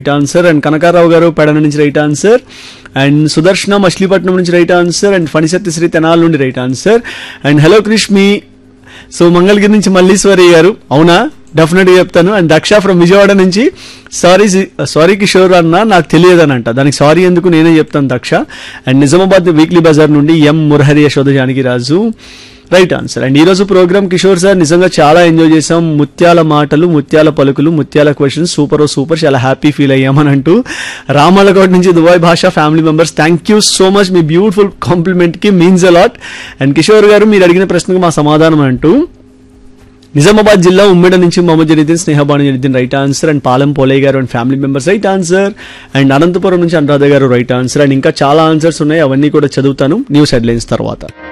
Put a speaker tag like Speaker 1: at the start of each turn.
Speaker 1: right answer and Kanakarao గారు పెడన నుంచి right answer and Sudarshana Machilipatnam నుంచి right answer and Phanisatya Sri Tenali నుండి రైట్ ఆన్సర్ అండ్ హలో క్రిష్మి సో మంగళగిరి నుంచి మల్లీశ్వరి గారు అవునా డెఫినెట్గా చెప్తాను అండ్ దక్ష ఫ్రమ్ విజయవాడ నుంచి సారీ సారీ కిషోర్ అన్న నాకు తెలియదనంట దానికి సారీ ఎందుకు నేనే చెప్తాను Daksha and Nizamabad weekly bazaar నుండి M Murahari Yashoda Janaki Raju right answer and ఈ రోజు ప్రోగ్రామ్ కిషోర్ సార్ నిజంగా చాలా ఎంజాయ్ చేసాం ముత్యాల మాటలు ముత్యాల పలుకులు ముత్యాల క్వశ్చన్స్ సూపర్ సూపర్ చాలా హ్యాపీ ఫీల్ అయ్యామని అంటూ రామలకోట్ నుంచి దుబాయ్ భాష family members thank you so much మీ బ్యూటిఫుల్ కాంప్లిమెంట్ కి మీన్స్ అలాట్ అండ్ కిషోర్ గారు మీరు అడిగిన ప్రశ్నకు మా సమాధానం అంటూ నిజామాబాద్ జిల్లా ఉమ్మెడ నుంచి Mohammed Janiddin Snehabanu Janiddin right answer and Palem Polaiah గారు and family members right answer and Anantapur నుంచి అనురాధ గారు రైట్ ఆన్సర్ అండ్ ఇంకా చాలా ఆన్సర్స్ ఉన్నాయి అవన్నీ కూడా చదువుతాను న్యూస్ హెడ్లైన్స్ తర్వాత